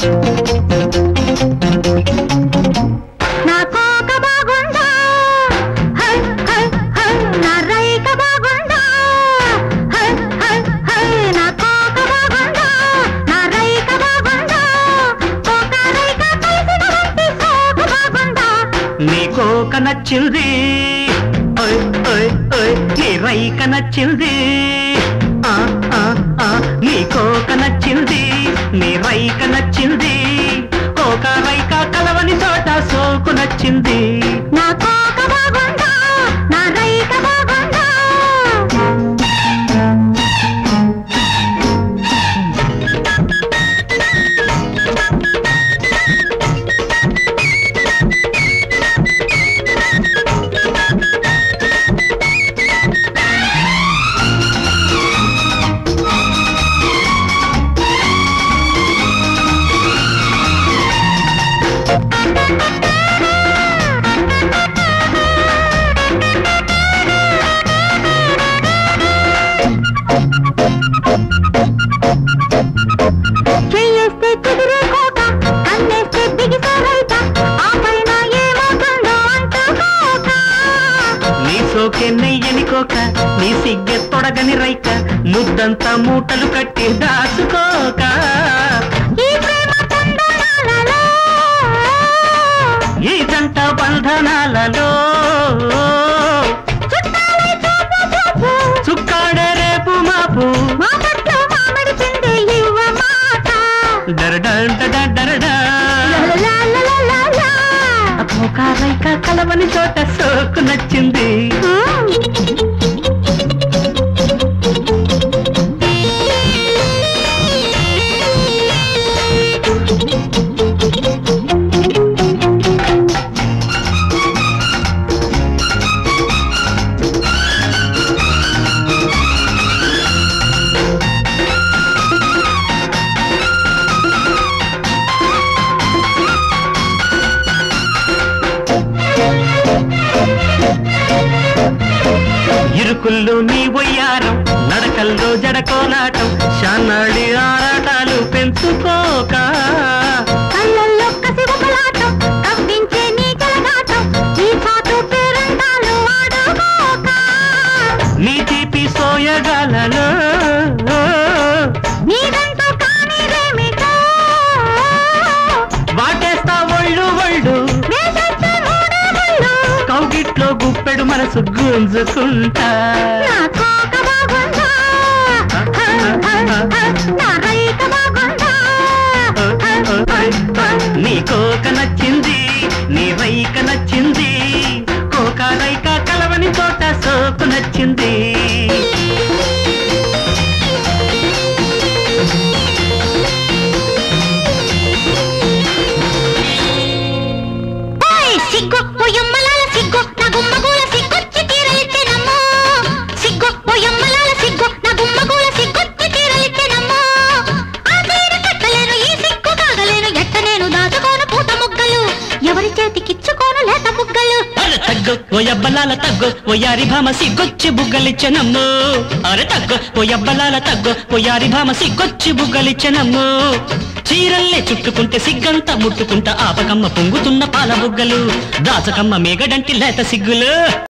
నా కోక బాగుందా హై హై హై నా రైక బాగుందా హై హై హై నా కోక బాగుందా నా రైక బాగుందా కోక రైక కలిసిన వంటి సోకు బాగుందా నీ కోక నచ్చింది ఓయ్ ఓయ్ ఓయ్ నీ రైక నచ్చింది ఆ, ఆ, ఆ, నీ కోక నచ్చింది నీ రైక నచ్చింది కోక రైక కలవని చోట సోకు నచ్చింది నా కోక బాగుందా నా రైక బాగుందా చెయ్యేస్తే కుదిరే కోక కన్నేస్తే బిగిసే రైక ఆ పైన ఏమవుతుందో అంటుకోక నీ సోకే నెయ్యని కోక నీ సిగ్గె తొడగని రైక ముద్దంతా మూటలు కట్టి దాచుకోక ఈ ప్రేమ తందనాలలో ఈ జంట బంధనాలలో చుట్టాలే చూపు చూపు చుక్కాడే రేపు మాపు మా పట్ల మామిడి పిండి ఇవ్వ మాట డరడంట డరడా లలలలలలలా. కోక రైక కలవని చోట సోకు నచ్చింది ఇరుకుల్లో నీ వయ్యారం నడకల్లో జడకోలాటం శానాడి ఆరాటాలు పెంచుకోక కళ్ళల్లో కసి ఒకలాటం కవ్వించే నీ కలగాటం ఈ చాటు పేరంటాలు ఆడుకోక నీ తీపి సోయగాలలో నీదంటూ కానిదేమిటో వాటేస్తా ఒళ్ళు ఒళ్ళు వేసొచ్చే మూడే ముళ్ళు. కౌగిట్లో గుప్పెడు మనసు గుంజుకుంటా నా కోక బాగుందా హ, హ, హ. నా రైక బాగుందా హ, హ, హ. నీ కోక నచ్చింది నీ రైక నచ్చింది కోక రైక కలవని చోట సోకు నచ్చింది ఓయ్ సిగ్గు ఓయమ్మలాల సిగ్గు నా గుమ్మగూల సిగ్గొచ్చి తీరలిట్టెనమ్మో సిగ్గు ఓయమ్మలాల సిగ్గు నా గుమ్మగూల సిగ్గొచ్చి తీరలిట్టెనమ్మో ఆ తీరు కట్టలేను ఈ సిగ్గు కాగలేను ఎట్ట నేను దాచుకోను పూత ముగ్గలు ఎవరి చేతికిచ్చుకోను లేత ముగ్గలు అరే తగ్గు ఓ అబ్బలాల తగ్గు ఓ యారి భామ సిగ్గొచ్చి బుగ్గలిచ్చనమ్ము అరే తగ్గు ఓ అబ్బలాల తగ్గు ఓ యారి భామ సిగ్గొచ్చి బుగ్గలిచ్చనమ్ము చీరల్లే చుట్టుకుంటే సిగ్గంతా ముట్టుకుంటా ఆపకమ్మ పొంగుతున్న పాల బుగ్గలు దాచకమ్మ మేగడంటి లేత సిగ్గులు